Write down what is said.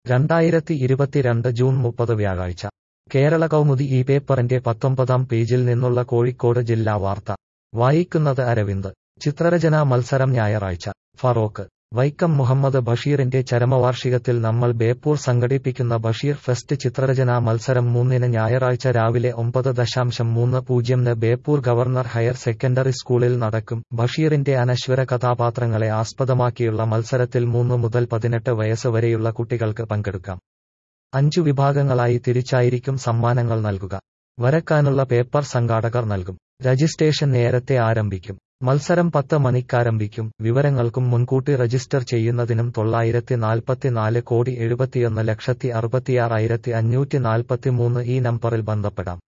രണ്ടായിരത്തി ഇരുപത്തിരണ്ട് ജൂൺ മുപ്പത് വ്യാഴാഴ്ച കേരള കൗമുദി ഈ പേപ്പറിന്റെ പത്തൊമ്പതാം പേജിൽ നിന്നുള്ള കോഴിക്കോട് ജില്ലാ വാർത്ത വായിക്കുന്നത് അരവിന്ദ് ചിത്രരചനാ മത്സരം ഞായറാഴ്ച ഫറോക്ക് വൈക്കം മുഹമ്മദ് ബഷീറിന്റെ ചരമവാർഷികത്തിൽ നമ്മൾ ബേപ്പൂർ സംഘടിപ്പിക്കുന്ന ബഷീർ ഫെസ്റ്റ് ചിത്രരചനാ മത്സരം മൂന്നിന് ഞായറാഴ്ച രാവിലെ ഒമ്പത് ദശാംശം മൂന്ന് പൂജ്യംന് ബേപ്പൂർ ഗവർണർ ഹയർ സെക്കൻഡറി സ്കൂളിൽ നടക്കും ബഷീറിന്റെ അനശ്വര കഥാപാത്രങ്ങളെ ആസ്പദമാക്കിയുള്ള മത്സരത്തിൽ മൂന്ന് മുതൽ പതിനെട്ട് വയസ്സ് വരെയുള്ള കുട്ടികൾക്ക് പങ്കെടുക്കാം അഞ്ചു വിഭാഗങ്ങളായി തിരിച്ചായിരിക്കും സമ്മാനങ്ങൾ നൽകുക വരക്കാനുള്ള പേപ്പർ സംഘാടകർ നൽകും രജിസ്ട്രേഷൻ നേരത്തെ ആരംഭിക്കും മത്സരം പത്ത് മണിക്കാരംഭിക്കും വിവരങ്ങൾക്കും മുൻകൂട്ടി രജിസ്റ്റർ ചെയ്യുന്നതിനും തൊള്ളായിരത്തി നാൽപ്പത്തിനാല് കോടി എഴുപത്തിയൊന്ന് ലക്ഷത്തി അറുപത്തിയാറായിരത്തി അഞ്ഞൂറ്റി നാൽപ്പത്തിമൂന്ന് ഈ നമ്പറിൽ ബന്ധപ്പെടാം